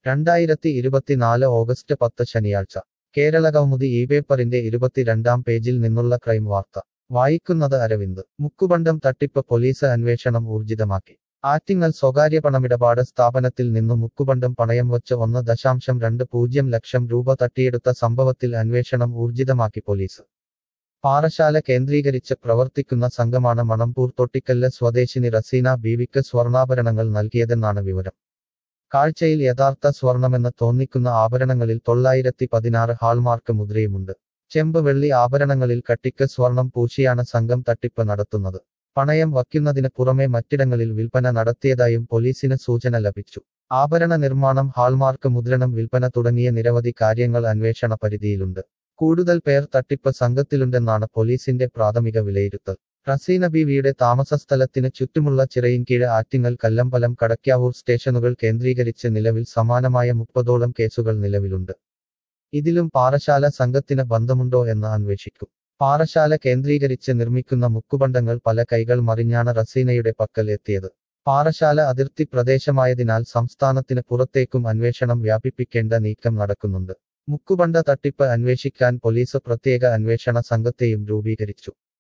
രണ്ടായിരത്തി ഇരുപത്തിനാല് ഓഗസ്റ്റ് പത്ത് ശനിയാഴ്ച കേരള കൗമുദി ഈ പേപ്പറിന്റെ ഇരുപത്തിരണ്ടാം പേജിൽ നിന്നുള്ള ക്രൈം വാർത്ത വായിക്കുന്നത് അരവിന്ദ് മുക്കുബണ്ടം തട്ടിപ്പ് പോലീസ് അന്വേഷണം ഊർജിതമാക്കി ആറ്റിങ്ങൽ സ്വകാര്യ പണമിടപാട് സ്ഥാപനത്തിൽ നിന്നു മുക്കുബണ്ടം പണയം വച്ച് ഒന്ന് ദശാംശം രണ്ട് പൂജ്യം ലക്ഷം രൂപ തട്ടിയെടുത്ത സംഭവത്തിൽ അന്വേഷണം ഊർജിതമാക്കി പോലീസ് പാറശാല കേന്ദ്രീകരിച്ച് പ്രവർത്തിക്കുന്ന സംഘമാണ് മണമ്പൂർ തൊട്ടിക്കല്ല് സ്വദേശിനി റസീന ബീവിക്ക് സ്വർണ്ണാഭരണങ്ങൾ നൽകിയതെന്നാണ് വിവരം കാഴ്ചയിൽ യഥാർത്ഥ സ്വർണമെന്ന് തോന്നിക്കുന്ന ആഭരണങ്ങളിൽ തൊള്ളായിരത്തി പതിനാറ് ഹാൾമാർക്ക് മുദ്രയുമുണ്ട് ചെമ്പ് വെള്ളി ആഭരണങ്ങളിൽ കട്ടിക്ക് സ്വർണം പൂശിയാണ് സംഘം തട്ടിപ്പ് നടത്തുന്നത് പണയം വയ്ക്കുന്നതിന് പുറമെ മറ്റിടങ്ങളിൽ വിൽപ്പന നടത്തിയതായും പോലീസിന് സൂചന ലഭിച്ചു ആഭരണ നിർമ്മാണം ഹാൾമാർക്ക് മുദ്രണം വിൽപ്പന തുടങ്ങിയ നിരവധി കാര്യങ്ങൾ അന്വേഷണ പരിധിയിലുണ്ട് കൂടുതൽ പേർ തട്ടിപ്പ് സംഘത്തിലുണ്ടെന്നാണ് പോലീസിന്റെ പ്രാഥമിക വിലയിരുത്തൽ റസീന ബീവിയുടെ താമസസ്ഥലത്തിന് ചുറ്റുമുള്ള ചിറയിൻകീഴ് ആറ്റിങ്ങൽ കല്ലമ്പലം കടക്കാവൂർ സ്റ്റേഷനുകൾ കേന്ദ്രീകരിച്ച് നിലവിൽ സമാനമായ മുപ്പതോളം കേസുകൾ നിലവിലുണ്ട് ഇതിലും പാറശാല സംഘത്തിന് ബന്ധമുണ്ടോ എന്ന് അന്വേഷിക്കും പാറശാല കേന്ദ്രീകരിച്ച് നിർമ്മിക്കുന്ന മുക്കുബണ്ടങ്ങൾ പല കൈകൾ മറിഞ്ഞാണ് റസീനയുടെ പക്കൽ എത്തിയത് പാറശാല അതിർത്തി പ്രദേശമായതിനാൽ സംസ്ഥാനത്തിന് പുറത്തേക്കും അന്വേഷണം വ്യാപിപ്പിക്കേണ്ട നീക്കം നടക്കുന്നുണ്ട് മുക്കുബണ്ട തട്ടിപ്പ് അന്വേഷിക്കാൻ പോലീസ് പ്രത്യേക അന്വേഷണ സംഘത്തെയും രൂപീകരിച്ചു